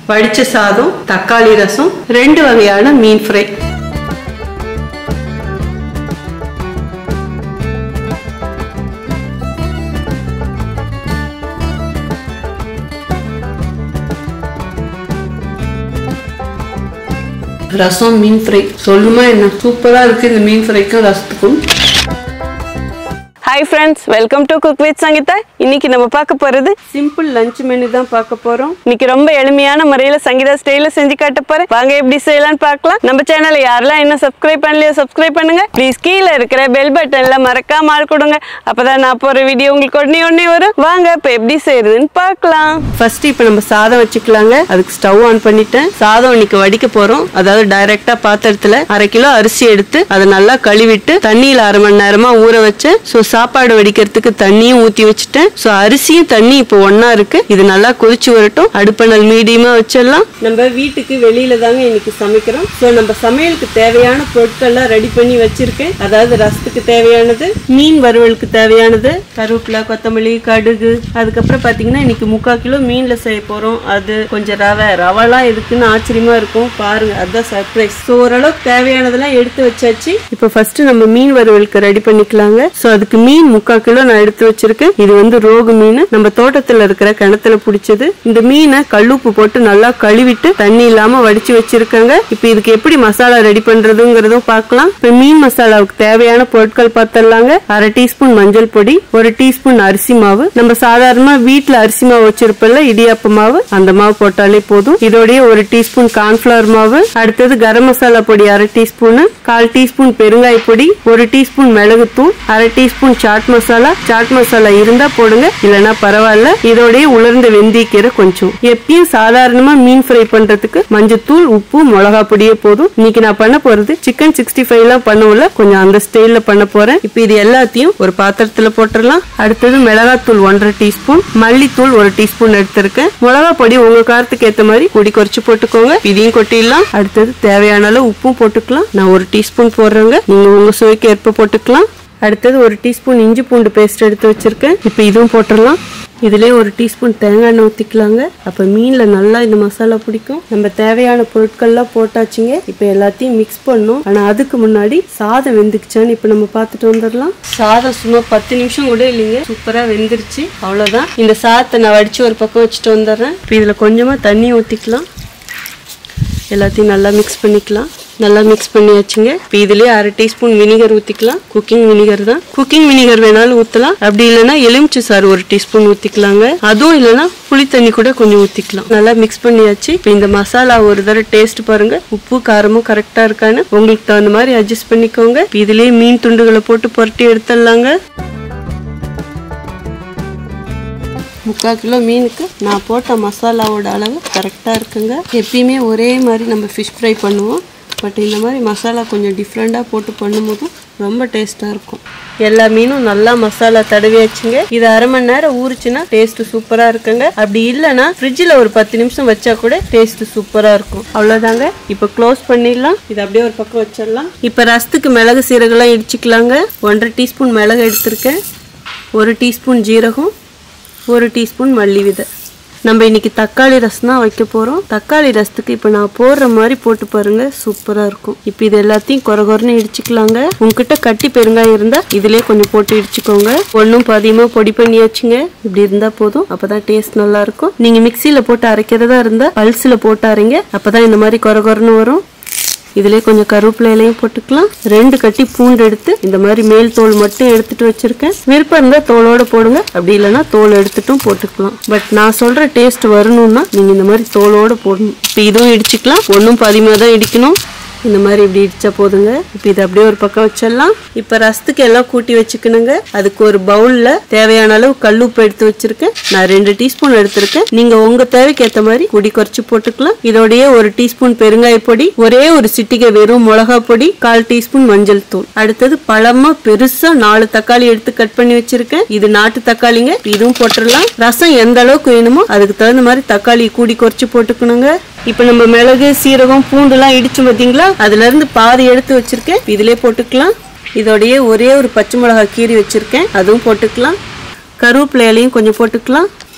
வடிச்ச சாதம் தக்காளி ரசம் ரெண்டு வகையான மீன் ஃப்ரை ரசம் மீன் ஃப்ரை சொல்லுமா என்ன சூப்பரா இருக்கு இந்த மீன் ஃப்ரைக்கும் ரசத்துக்கும் hi friends welcome to cook with Sangeetha இன்னைக்கு நம்ம பார்க்க போறது சிம்பிள் லஞ்ச் மெனு தான் பார்க்க போறோம் இன்னைக்கு ரொம்ப எளிமையான முறையில சங்கீதா ஸ்டைல செஞ்சு காட்ட போறேன் வாங்க எப்படி செய்யலாம்னு பார்க்கலாம் நம்ம சேனலை யாரெல்லாம் இன்னும் சப்ஸ்கிரைப் பண்ணலையோ சப்ஸ்கிரைப் பண்ணுங்க ப்ளீஸ் கீழே இருக்கிற பெல் பட்டன்ல மறக்காம ஆள் கொடுங்க அப்பதான் நான் போற வீடியோ உங்களுக்கு உடனே உடனே வரும் வாங்க இப்ப எப்படி செய்யறதுன்னு பார்க்கலாம் ஃபர்ஸ்ட் இப்போ நம்ம சாதம் வச்சுக்கலாங்க அதுக்கு ஸ்டவ் ஆன் பண்ணிட்டேன் சாதம் இன்னைக்கு வடிக்க போறோம் அதாவது டைரக்டா பாத்திரத்துல அரை கிலோ அரிசி எடுத்து அதை நல்லா கழுவிட்டு தண்ணியில அரை மணி நேரமா ஊற வச்சேன் ஸோ சாப்பாடு வடிக்கிறதுக்கு தண்ணியும் ஊத்தி வச்சுட்டேன் ஸோ அரிசியும் தண்ணி இப்போ ஒண்ணா இருக்கு இது நல்லா கொதிச்சு வரட்டும் அடுப்பணல் மீடியமா வச்சிடலாம் நம்ம வீட்டுக்கு வெளியில தாங்க இன்னைக்கு சமைக்கிறோம் ஸோ நம்ம சமையலுக்கு தேவையான பொருட்கள்லாம் ரெடி பண்ணி வச்சிருக்கேன் அதாவது ரசத்துக்கு தேவையானது மீன் வறுவலுக்கு தேவையானது கருவேப்பிலை கொத்தமல்லி கடுகு அதுக்கப்புறம் பாத்தீங்கன்னா இன்னைக்கு முக்கால் கிலோ மீன்ல செய்ய போறோம் அது கொஞ்சம் ரவை ரவெல்லாம் எதுக்குன்னு ஆச்சரியமா இருக்கும் பாருங்க அதுதான் சர்ப்ரைஸ் ஸோ ஓரளவுக்கு தேவையானதெல்லாம் எடுத்து வச்சாச்சு இப்போ ஃபர்ஸ்ட் நம்ம மீன் வறுவலுக்கு ரெடி பண்ணிக்கலாங்க ஸோ அதுக்கு மீன் முக்கால் கிலோ நான் எடுத்து வச்சிருக்கேன் இது வந்து ரோகு மீன் நம்ம தோட்டத்துல இருக்கிற கிணத்துல பிடிச்சது இந்த மீனை கல்லுப்பு போட்டு நல்லா கழுவிட்டு தண்ணி இல்லாம வடிச்சு வச்சிருக்காங்க இப்போ இதுக்கு எப்படி மசாலா ரெடி பண்றதுங்கிறதும் பார்க்கலாம் இப்போ மீன் மசாலாவுக்கு தேவையான பொருட்கள் பார்த்துடலாங்க அரை டீஸ்பூன் மஞ்சள் பொடி ஒரு டீஸ்பூன் அரிசி மாவு நம்ம சாதாரணமா வீட்ல அரிசி மாவு வச்சிருப்போம்ல இடியாப்ப மாவு அந்த மாவு போட்டாலே போதும் இதோடய ஒரு டீஸ்பூன் கார்ன்ஃபிளவர் மாவு அடுத்தது கரம் மசாலா பொடி அரை டீஸ்பூன் கால் டீஸ்பூன் பெருங்காய பொடி ஒரு டீஸ்பூன் மிளகுத்தூள் அரை டீஸ்பூன் சாட் மசாலா சாட் மசாலா இருந்தா போடுங்க இல்லனா பரவாயில்ல இதோடய உலர்ந்த வெந்தயக்கீரை கொஞ்சம் எப்பயும் சாதாரணமா மீன் ஃப்ரை பண்றதுக்கு மஞ்சத்தூள் உப்பு மிளகா பொடியே போதும் இன்னைக்கு நான் பண்ண போறது சிக்கன் சிக்ஸ்டி ஃபைவ் எல்லாம் பண்ணுவோம்ல கொஞ்சம் அந்த ஸ்டைல்ல பண்ண போறேன் இப்போ இது எல்லாத்தையும் ஒரு பாத்திரத்துல போட்டுடலாம் அடுத்தது மிளகாத்தூள் ஒன்றரை டீஸ்பூன் மல்லித்தூள் ஒரு டீஸ்பூன் எடுத்திருக்கேன் மிளகா பொடி உங்க காரத்துக்கு ஏத்த மாதிரி குடி குறைச்சு போட்டுக்கோங்க இதையும் கொட்டிடலாம் அடுத்தது தேவையான அளவு உப்பும் போட்டுக்கலாம் நான் ஒரு டீஸ்பூன் போடுறேங்க நீங்க உங்க சுவைக்கு ஏற்ப போட்டுக்கலாம் அடுத்தது ஒரு டீஸ்பூன் இஞ்சி பூண்டு பேஸ்ட் எடுத்து வச்சிருக்கேன் இப்போ இதுவும் போட்டுடலாம் இதுலேயே ஒரு டீஸ்பூன் தேங்காய் எண்ணெய் ஊற்றிக்கலாங்க அப்போ மீனில் நல்லா இந்த மசாலா பிடிக்கும் நம்ம தேவையான பொருட்கள்லாம் போட்டாச்சுங்க இப்போ எல்லாத்தையும் மிக்ஸ் பண்ணும் ஆனால் அதுக்கு முன்னாடி சாதம் வெந்துக்குச்சான்னு இப்போ நம்ம பார்த்துட்டு வந்துடலாம் சாதம் சும்மா பத்து நிமிஷம் கூட இல்லைங்க சூப்பராக வெந்துருச்சு அவ்வளோதான் இந்த சாதத்தை நான் வடித்து ஒரு பக்கம் வச்சுட்டு வந்துடுறேன் இப்போ இதில் கொஞ்சமாக தண்ணி ஊற்றிக்கலாம் எல்லாத்தையும் நல்லா மிக்ஸ் பண்ணிக்கலாம் நல்லா மிக்ஸ் பண்ணி வச்சுங்க இப்போ இதுலயே அரை டீஸ்பூன் வினிகர் ஊற்றிக்கலாம் குக்கிங் வினிகர் தான் குக்கிங் வினிகர் வேணாலும் ஊற்றலாம் அப்படி இல்லைன்னா எலுமிச்சை சாறு ஒரு டீஸ்பூன் ஊற்றிக்கலாங்க அதுவும் இல்லைன்னா புளி தண்ணி கூட கொஞ்சம் ஊற்றிக்கலாம் நல்லா மிக்ஸ் பண்ணியாச்சு இப்போ இந்த மசாலா ஒரு தடவை டேஸ்ட் பாருங்க உப்பு காரமும் கரெக்டாக இருக்கான்னு உங்களுக்கு தகுந்த மாதிரி அட்ஜஸ்ட் பண்ணிக்கோங்க இப்போ இதுலயே மீன் துண்டுகளை போட்டு புரட்டி எடுத்துடலாங்க முக்கால் கிலோ மீனுக்கு நான் போட்ட மசாலாவோட அளவு கரெக்டாக இருக்குங்க எப்பயுமே ஒரே மாதிரி நம்ம ஃபிஷ் ஃப்ரை பண்ணுவோம் பட் இந்த மாதிரி மசாலா கொஞ்சம் டிஃப்ரெண்ட்டாக போட்டு பண்ணும்போதும் ரொம்ப டேஸ்ட்டாக இருக்கும் எல்லா மீனும் நல்லா மசாலா தடவியாச்சுங்க இது அரை மணி நேரம் ஊறுச்சுன்னா டேஸ்ட் சூப்பராக இருக்குங்க அப்படி இல்லைன்னா ஃப்ரிட்ஜில் ஒரு பத்து நிமிஷம் வச்சா கூட டேஸ்ட் சூப்பராக இருக்கும் அவ்வளோதாங்க இப்போ க்ளோஸ் பண்ணிடலாம் இது அப்படியே ஒரு பக்கம் வச்சிடலாம் இப்போ ரசத்துக்கு மிளகு சீரகெல்லாம் இடிச்சுக்கலாங்க ஒன்றரை டீஸ்பூன் மிளகு எடுத்திருக்கேன் ஒரு டீஸ்பூன் ஜீரகம் ஒரு டீஸ்பூன் மல்லி விதை நம்ம இன்னைக்கு தக்காளி ரசம் தான் வைக்க போகிறோம் தக்காளி ரசத்துக்கு இப்போ நான் போடுற மாதிரி போட்டு பாருங்க சூப்பராக இருக்கும் இப்போ இது எல்லாத்தையும் குறை குறைன்னு இடிச்சுக்கலாங்க உங்ககிட்ட கட்டி பெருங்காயம் இருந்தால் இதிலே கொஞ்சம் போட்டு இடிச்சுக்கோங்க ஒன்றும் பாதியமாக பொடி பண்ணியாச்சுங்க இப்படி இருந்தால் போதும் அப்போ தான் டேஸ்ட் நல்லா இருக்கும் நீங்கள் மிக்சியில் போட்டு அரைக்கிறதா இருந்தால் பல்ஸில் போட்டு அரைங்க அப்போ தான் இந்த மாதிரி குறை குறைன்னு வரும் இதுலயே கொஞ்சம் கருவேப்பிலை இலையும் போட்டுக்கலாம் ரெண்டு கட்டி பூண்டு எடுத்து இந்த மாதிரி மேல் தோல் மட்டும் எடுத்துட்டு வச்சிருக்கேன் விருப்பம் இருந்தா தோலோட போடுங்க அப்படி இல்லைன்னா தோல் எடுத்துட்டும் போட்டுக்கலாம் பட் நான் சொல்ற டேஸ்ட் வரணும்னா நீங்க இந்த மாதிரி தோலோட போடணும் இப்போ இதுவும் இடிச்சுக்கலாம் ஒன்றும் பதிமாக தான் இடிக்கணும் இந்த மாதிரி இப்படி இடிச்சா போதுங்க இப்போ இதை அப்படியே ஒரு பக்கம் வச்சிடலாம் இப்போ ரசத்துக்கு எல்லாம் கூட்டி வச்சுக்கணுங்க அதுக்கு ஒரு பவுல்ல தேவையான அளவு கல்லுப்பு எடுத்து வச்சிருக்கேன் நான் ரெண்டு டீஸ்பூன் எடுத்திருக்கேன் நீங்க உங்க தேவைக்கு ஏத்த மாதிரி குடி குறைச்சு போட்டுக்கலாம் இதோடய ஒரு டீஸ்பூன் பெருங்காய பொடி ஒரே ஒரு சிட்டிகை வெறும் மிளகா பொடி கால் டீஸ்பூன் மஞ்சள் தூள் அடுத்தது பழமா பெருசா நாலு தக்காளி எடுத்து கட் பண்ணி வச்சிருக்கேன் இது நாட்டு தக்காளிங்க இதுவும் போட்டுடலாம் ரசம் எந்த அளவுக்கு வேணுமோ அதுக்கு தகுந்த மாதிரி தக்காளி கூடி குறைச்சு போட்டுக்கணுங்க இப்போ நம்ம மிளகு சீரகம் பூண்டுலாம் இடிச்சு பார்த்தீங்களா அதுல இருந்து பாதி எடுத்து வச்சிருக்கேன் இதிலே போட்டுக்கலாம் இதோடயே ஒரே ஒரு பச்சை மிளகாய் கீறி வச்சிருக்கேன் அதுவும் போட்டுக்கலாம் கருவேப்பிலை இலையும் கொஞ்சம் போட்டுக்கலாம்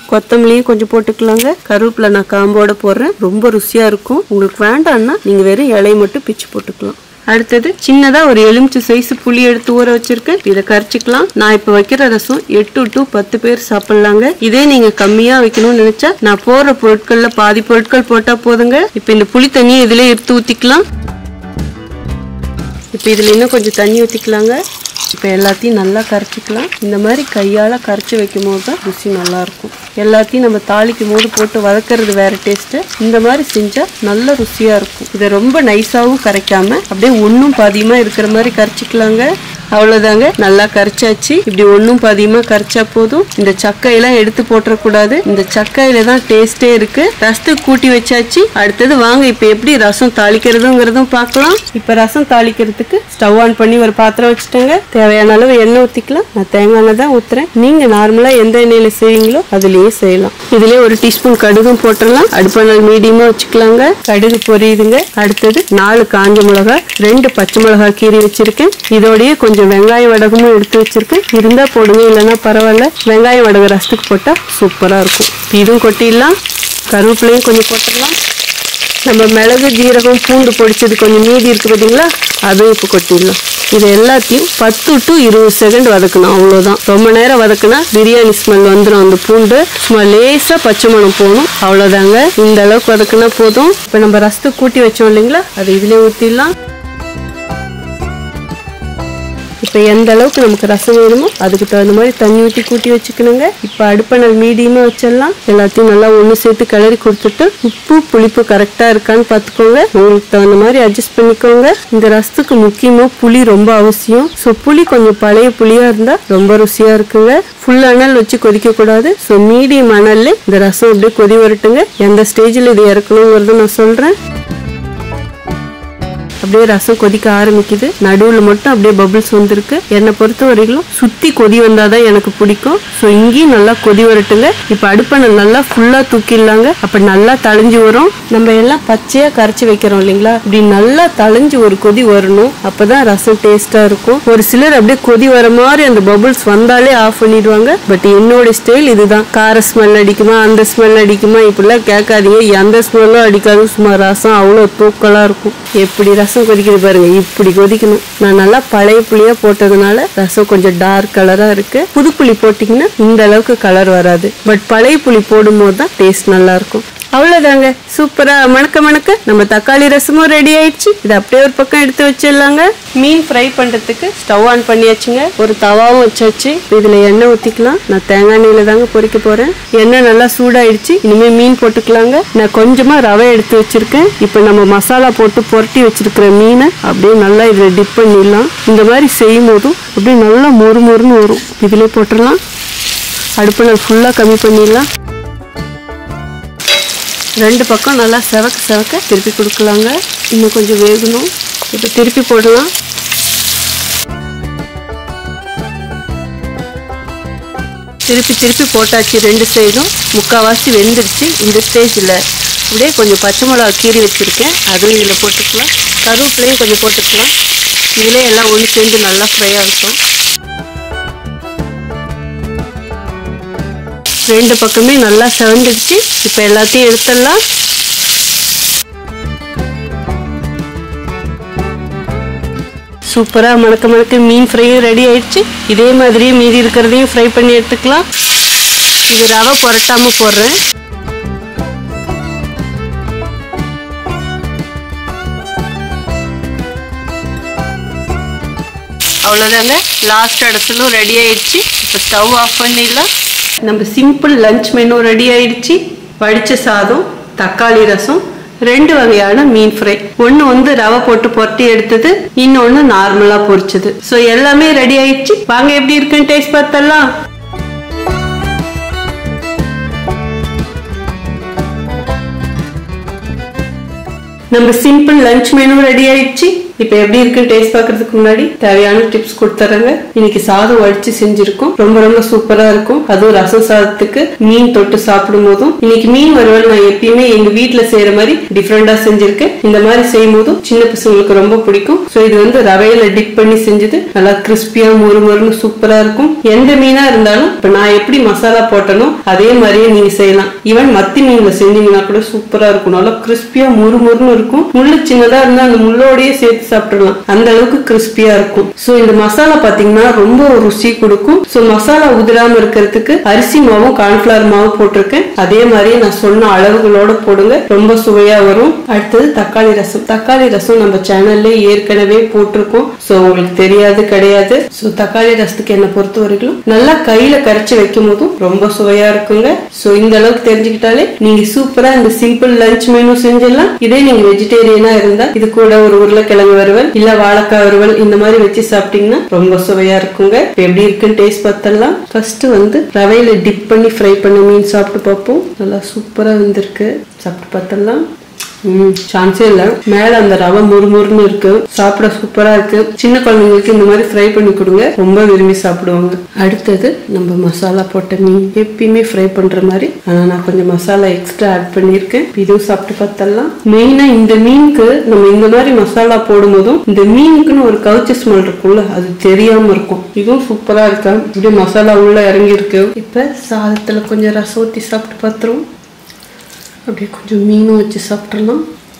கொத்தமல்லியும் கொஞ்சம் போட்டுக்கலாங்க கருவேப்பிலை நான் காம்போட போடுறேன் ரொம்ப ருசியா இருக்கும் உங்களுக்கு வேண்டாம்னா நீங்க வெறும் இலையை மட்டும் பிச்சு போட்டுக்கலாம் அடுத்தது சின்னதா ஒரு எலுமிச்சை சைஸ் புளி எடுத்து ஊற வச்சிருக்கேன் இதை கரைச்சிக்கலாம் நான் இப்ப வைக்கிற ரசம் எட்டு டு பத்து பேர் சாப்பிடலாங்க இதே நீங்க கம்மியா வைக்கணும்னு நினைச்சா நான் போடுற பொருட்கள்ல பாதி பொருட்கள் போட்டா போதுங்க இப்ப இந்த புளி தண்ணியை இதுல எடுத்து ஊத்திக்கலாம் இப்போ இதில் இன்னும் கொஞ்சம் தண்ணி ஊற்றிக்கலாங்க இப்போ எல்லாத்தையும் நல்லா கரைச்சிக்கலாம் இந்த மாதிரி கையால் கரைச்சி வைக்கும் போது தான் ருசி நல்லாயிருக்கும் எல்லாத்தையும் நம்ம தாளிக்கும் போது போட்டு வதக்கிறது வேற டேஸ்ட்டு இந்த மாதிரி செஞ்சால் நல்ல ருசியாக இருக்கும் இதை ரொம்ப நைஸாகவும் கரைக்காம அப்படியே ஒன்றும் பாதியமாக இருக்கிற மாதிரி கரைச்சிக்கலாங்க அவ்வளோதாங்க நல்லா கரைச்சாச்சு இப்படி ஒன்றும் பாதியமாக கரைச்சா போதும் இந்த சக்கையெல்லாம் எடுத்து போட்டுறக்கூடாது இந்த சக்கையில தான் டேஸ்டே இருக்கு ரசத்துக்கு கூட்டி வச்சாச்சு அடுத்தது வாங்க இப்போ எப்படி ரசம் தாளிக்கிறதுங்கிறதும் பார்க்கலாம் இப்போ ரசம் தாளிக்கிறதுக்கு ஸ்டவ் ஆன் பண்ணி ஒரு பாத்திரம் வச்சுட்டேங்க தேவையான அளவு எண்ணெய் ஊற்றிக்கலாம் நான் தேங்காய் எண்ணெய் தான் ஊற்றுறேன் நீங்கள் நார்மலாக எந்த எண்ணெயில் செய்வீங்களோ அதுலேயே செய்யலாம் இதுலேயே ஒரு டீஸ்பூன் கடுகும் போட்டுடலாம் அடுப்பானல் மீடியமாக வச்சுக்கலாங்க கடுகு பொரியுதுங்க அடுத்தது நாலு காஞ்ச மிளகாய் ரெண்டு பச்சை மிளகாய் கீறி வச்சிருக்கேன் இதோடயே கொஞ்சம் வெங்காய வடகமும் எடுத்து வச்சிருக்கேன் இருந்தா போடுங்க இல்லைன்னா பரவாயில்ல வெங்காய வடகம் ரசத்துக்கு போட்டால் சூப்பராக இருக்கும் இதுவும் கொட்டிடலாம் கருவேப்பிலையும் கொஞ்சம் போட்டுடலாம் நம்ம மிளகு ஜீரகம் பூண்டு பொடிச்சது கொஞ்சம் மீதி இருக்கு பார்த்தீங்களா அதுவும் இப்போ கொட்டிடலாம் இது எல்லாத்தையும் பத்து டு இருபது செகண்ட் வதக்கணும் அவ்வளோதான் ரொம்ப நேரம் வதக்குனா பிரியாணி ஸ்மெல் வந்துடும் அந்த பூண்டு சும்மா லேசாக பச்சை மணம் போகணும் அவ்வளோதாங்க இந்த அளவுக்கு வதக்குனா போதும் இப்போ நம்ம ரசத்துக்கு கூட்டி வச்சோம் இல்லைங்களா அதை இதிலே ஊற்றிடலாம் இப்போ எந்த அளவுக்கு நமக்கு ரசம் வேணுமோ அதுக்கு தகுந்த மாதிரி தண்ணி ஊற்றி கூட்டி வச்சுக்கணுங்க இப்போ அடுப்பணல் மீடியமாக வச்சிடலாம் எல்லாத்தையும் நல்லா ஒன்று சேர்த்து கிளறி கொடுத்துட்டு உப்பு புளிப்பு கரெக்டாக இருக்கான்னு பார்த்துக்கோங்க உங்களுக்கு தகுந்த மாதிரி அட்ஜஸ்ட் பண்ணிக்கோங்க இந்த ரசத்துக்கு முக்கியமாக புளி ரொம்ப அவசியம் ஸோ புளி கொஞ்சம் பழைய புளியாக இருந்தால் ரொம்ப ருசியாக இருக்குங்க ஃபுல் அனல் வச்சு கொதிக்கக்கூடாது ஸோ மீடியம் அனல்ல இந்த ரசம் அப்படியே கொதி வரட்டுங்க எந்த ஸ்டேஜில் இது இறக்கணுங்கிறது நான் சொல்கிறேன் அப்படியே ரசம் கொதிக்க ஆரம்பிக்குது நடுவில் மட்டும் அப்படியே பபிள்ஸ் வந்திருக்கு என்னை பொறுத்த வரைக்கும் சுத்தி கொதி வந்தாதான் எனக்கு பிடிக்கும் ஸோ இங்கேயும் நல்லா கொதி வரட்டுங்க இப்போ அடுப்பை நல்லா ஃபுல்லா தூக்கிடலாங்க அப்ப நல்லா தழிஞ்சு வரும் நம்ம எல்லாம் பச்சையா கரைச்சி வைக்கிறோம் இல்லைங்களா இப்படி நல்லா தழிஞ்சு ஒரு கொதி வரணும் அப்பதான் ரசம் டேஸ்டா இருக்கும் ஒரு சிலர் அப்படியே கொதி வர மாதிரி அந்த பபிள்ஸ் வந்தாலே ஆஃப் பண்ணிடுவாங்க பட் என்னோட ஸ்டைல் இதுதான் கார ஸ்மெல் அடிக்குமா அந்த ஸ்மெல் அடிக்குமா இப்படிலாம் கேட்காதீங்க எந்த ஸ்மெல்லும் அடிக்காது சும்மா ரசம் அவ்வளோ தூக்கலா இருக்கும் எப்படி ரசம் கொதிக்குது பாருங்க இப்படி கொதிக்கணும் நான் நல்லா பழைய புளியா போட்டதுனால ரசம் கொஞ்சம் டார்க் கலரா இருக்கு புது புளி போட்டிங்கன்னா இந்த அளவுக்கு கலர் வராது பட் பழைய புளி போடும்போது தான் டேஸ்ட் நல்லா இருக்கும் அவ்வளவுதாங்க சூப்பரா மணக்க மணக்க நம்ம தக்காளி ரசமும் ரெடி ஆயிடுச்சு இது அப்படியே ஒரு பக்கம் எடுத்து வச்சிடலாங்க மீன் ஃப்ரை பண்றதுக்கு ஸ்டவ் ஆன் பண்ணியாச்சுங்க ஒரு தவாவும் வச்சாச்சு இதுல எண்ணெய் ஊத்திக்கலாம் நான் தேங்காய் எண்ணெயில தாங்க பொரிக்க போறேன் எண்ணெய் நல்லா சூடாயிடுச்சு இனிமே மீன் போட்டுக்கலாங்க நான் கொஞ்சமா ரவை எடுத்து வச்சிருக்கேன் இப்போ நம்ம மசாலா போட்டு புரட்டி வச்சிருக்கிற மீனை அப்படியே நல்லா இதுல டிப் பண்ணிடலாம் இந்த மாதிரி செய்யும் போதும் அப்படியே நல்லா மொறு மொறுன்னு வரும் இதுல போட்டுடலாம் அடுப்பில் ஃபுல்லா கம்மி பண்ணிடலாம் ரெண்டு பக்கம் நல்லா செவக்க செவக்க திருப்பி கொடுக்கலாங்க இன்னும் கொஞ்சம் வேகணும் இப்போ திருப்பி போடலாம் திருப்பி திருப்பி போட்டாச்சு ரெண்டு சைடும் முக்கால்வாசி வெந்துருச்சு இந்த ஸ்டேஜில் அப்படியே கொஞ்சம் பச்சை மிளகா கீறி வச்சுருக்கேன் அதுவும் இதில் போட்டுக்கலாம் கருவேப்பிலையும் கொஞ்சம் போட்டுக்கலாம் இதிலே எல்லாம் ஒன்று சேர்ந்து நல்லா ஃப்ரையாக இருக்கும் ரெண்டு பக்கமே நல்லா செவந்துடுச்சு இப்போ எல்லாத்தையும் எடுத்துடலாம் சூப்பராக மணக்க மணக்க மீன் ஃப்ரையும் ரெடி ஆயிடுச்சு இதே மாதிரியே மீதி இருக்கிறதையும் ஃப்ரை பண்ணி எடுத்துக்கலாம் இது ரவை புரட்டாம போடுறேன் அவ்வளோதாங்க லாஸ்ட் இடத்துலும் ரெடி ஆயிடுச்சு இப்போ ஸ்டவ் ஆஃப் பண்ணிடலாம் நம்ம சிம்பிள் லஞ்ச் மெனு ரெடி ஆயிடுச்சு வடிச்ச சாதம் தக்காளி ரசம் ரெண்டு வகையான மீன் ஃப்ரை ஒன்று வந்து ரவை போட்டு பொரட்டி எடுத்தது இன்னொன்று நார்மலாக பொரிச்சது ஸோ எல்லாமே ரெடி ஆயிடுச்சு வாங்க எப்படி இருக்குன்னு டேஸ்ட் பார்த்தலாம் நம்ம சிம்பிள் லஞ்ச் மெனு ரெடி ஆயிடுச்சு இப்போ எப்படி இருக்குன்னு டேஸ்ட் பார்க்கறதுக்கு முன்னாடி தேவையான டிப்ஸ் கொடுத்துறேங்க இன்னைக்கு சாதம் வடிச்சு செஞ்சிருக்கோம் ரொம்ப ரொம்ப சூப்பரா இருக்கும் அதுவும் ரசம் சாதத்துக்கு மீன் தொட்டு சாப்பிடும் போதும் இன்னைக்கு மீன் வறுவல் நான் எப்பயுமே எங்க வீட்ல செய்யற மாதிரி டிஃப்ரெண்டா செஞ்சிருக்கேன் இந்த மாதிரி செய்யும் போதும் சின்ன பசங்களுக்கு ரொம்ப பிடிக்கும் ஸோ இது வந்து ரவையில டிப் பண்ணி செஞ்சது நல்லா கிறிஸ்பியா மொறு மொறுன்னு சூப்பரா இருக்கும் எந்த மீனா இருந்தாலும் இப்ப நான் எப்படி மசாலா போட்டனோ அதே மாதிரியே நீங்க செய்யலாம் ஈவன் மத்தி மீன்ல செஞ்சீங்கன்னா கூட சூப்பரா இருக்கும் நல்லா கிறிஸ்பியா மொறு மொறுன்னு இருக்கும் முள்ளு சின்னதா இருந்தா அந்த முள்ளோடயே சேர்த்து சாப்பிட்டுடலாம் அந்த அளவுக்கு கிறிஸ்பியா இருக்கும் சோ இந்த மசாலா பாத்தீங்கன்னா ரொம்ப ருசி கொடுக்கும் சோ மசாலா உதிராம இருக்கிறதுக்கு அரிசி மாவும் கார்ன்ஃபிளவர் மாவும் போட்டிருக்கேன் அதே மாதிரியே நான் சொன்ன அளவுகளோட போடுங்க ரொம்ப சுவையா வரும் அடுத்தது தக்காளி ரசம் தக்காளி ரசம் நம்ம சேனல்ல ஏற்கனவே போட்டிருக்கோம் சோ உங்களுக்கு தெரியாது கிடையாது சோ தக்காளி ரசத்துக்கு என்ன பொறுத்த வரைக்கும் நல்லா கையில கரைச்சு வைக்கும் போதும் ரொம்ப சுவையா இருக்குங்க சோ இந்த அளவுக்கு தெரிஞ்சுக்கிட்டாலே நீங்க சூப்பரா இந்த சிம்பிள் லஞ்ச் மெனு செஞ்சிடலாம் இதே நீங்க வெஜிடேரியனா இருந்தா இது கூட ஒரு உருளைக்கிழங்கு வறுவல் இல்ல வாழைக்காய் வறுவல் இந்த மாதிரி வச்சு சாப்பிட்டீங்கன்னா ரொம்ப சுவையா இருக்குங்க இப்ப எப்படி இருக்குன்னு டேஸ்ட் பார்த்தலாம் ஃபர்ஸ்ட் வந்து ரவையில டிப் பண்ணி ஃப்ரை பண்ண மீன் சாப்பிட்டு பார்ப்போம் நல்லா சூப்பரா வந்திருக்கு சாப்பிட்டு பார்த்தலாம் ம் சான்ஸே இல்ல மேல அந்த ரவை முறுமுறுன்னு இருக்கு சாப்பிட சூப்பரா இருக்கு சின்ன குழந்தைங்களுக்கு இந்த மாதிரி ஃப்ரை பண்ணி கொடுங்க ரொம்ப விரும்பி சாப்பிடுவாங்க அடுத்தது நம்ம மசாலா போட்ட மீன் எப்பயுமே ஃப்ரை பண்ற மாதிரி ஆனா நான் கொஞ்சம் மசாலா எக்ஸ்ட்ரா ஆட் பண்ணியிருக்கேன் இதுவும் சாப்பிட்டு பார்த்தலாம் மெயினா இந்த மீனுக்கு நம்ம இந்த மாதிரி மசாலா போடும்போதும் இந்த மீனுக்குன்னு ஒரு கவுச்சி ஸ்மெல் இருக்கும்ல அது தெரியாம இருக்கும் இதுவும் சூப்பரா இருக்கு இப்படியே மசாலா உள்ள இறங்கி இருக்கு இப்ப சாதத்துல கொஞ்சம் ரசம் ஊத்தி சாப்பிட்டு பார்த்துருவோம் அப்படியே கொஞ்சம் மீனும் வச்சு சாப்பிட்றலாம்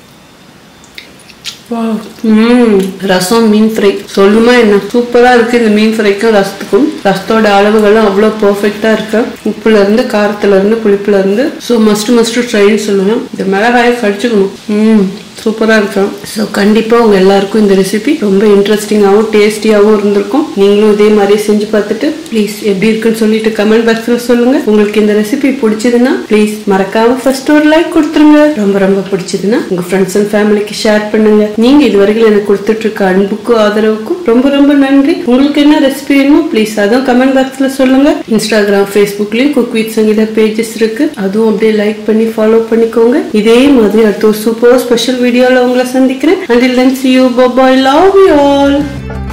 ம் ரசம் மீன் ஃப்ரை சொல்லுமா என்ன சூப்பரா இருக்கு இந்த மீன் ஃப்ரைக்கும் ரசத்துக்கும் ரசத்தோட அளவுகளும் அவ்வளோ பர்ஃபெக்டா இருக்கு உப்புல இருந்து காரத்துல இருந்து புளிப்புல இருந்து ஸோ மஸ்ட் மஸ்ட் ட்ரைன்னு சொல்லுவேன் இந்த மிளகாயை கடிச்சுக்கணும் ம் சூப்பராக இருக்கும் ஸோ கண்டிப்பாக உங்கள் எல்லாருக்கும் இந்த ரெசிபி ரொம்ப இன்ட்ரெஸ்டிங்காகவும் டேஸ்டியாகவும் இருந்திருக்கும் நீங்களும் இதே மாதிரி செஞ்சு பார்த்துட்டு ப்ளீஸ் எப்படி இருக்குன்னு சொல்லிட்டு கமெண்ட் பாக்ஸில் சொல்லுங்கள் உங்களுக்கு இந்த ரெசிபி பிடிச்சதுன்னா ப்ளீஸ் மறக்காம ஃபர்ஸ்ட் ஒரு லைக் கொடுத்துருங்க ரொம்ப ரொம்ப பிடிச்சதுன்னா உங்கள் ஃப்ரெண்ட்ஸ் அண்ட் ஃபேமிலிக்கு ஷேர் பண்ணுங்க நீங்கள் இதுவரைக்கும் எனக்கு கொடுத்துட்டு இருக்க அன்புக்கும் ஆதரவுக்கும் ரொம்ப ரொம்ப நன்றி உங்களுக்கு என்ன ரெசிபி வேணுமோ ப்ளீஸ் அதுவும் கமெண்ட் பாக்ஸில் சொல்லுங்க இன்ஸ்டாகிராம் ஃபேஸ்புக்லேயும் குக் வித் சங்கீதா பேஜஸ் இருக்கு அதுவும் அப்படியே லைக் பண்ணி ஃபாலோ பண்ணிக்கோங்க இதே மாதிரி அடுத்த ஒரு சூப்பர் ஸ்பெஷல் வீடியோவில் உங்களை சந்திக்கிறேன் until then see you bye bye love you all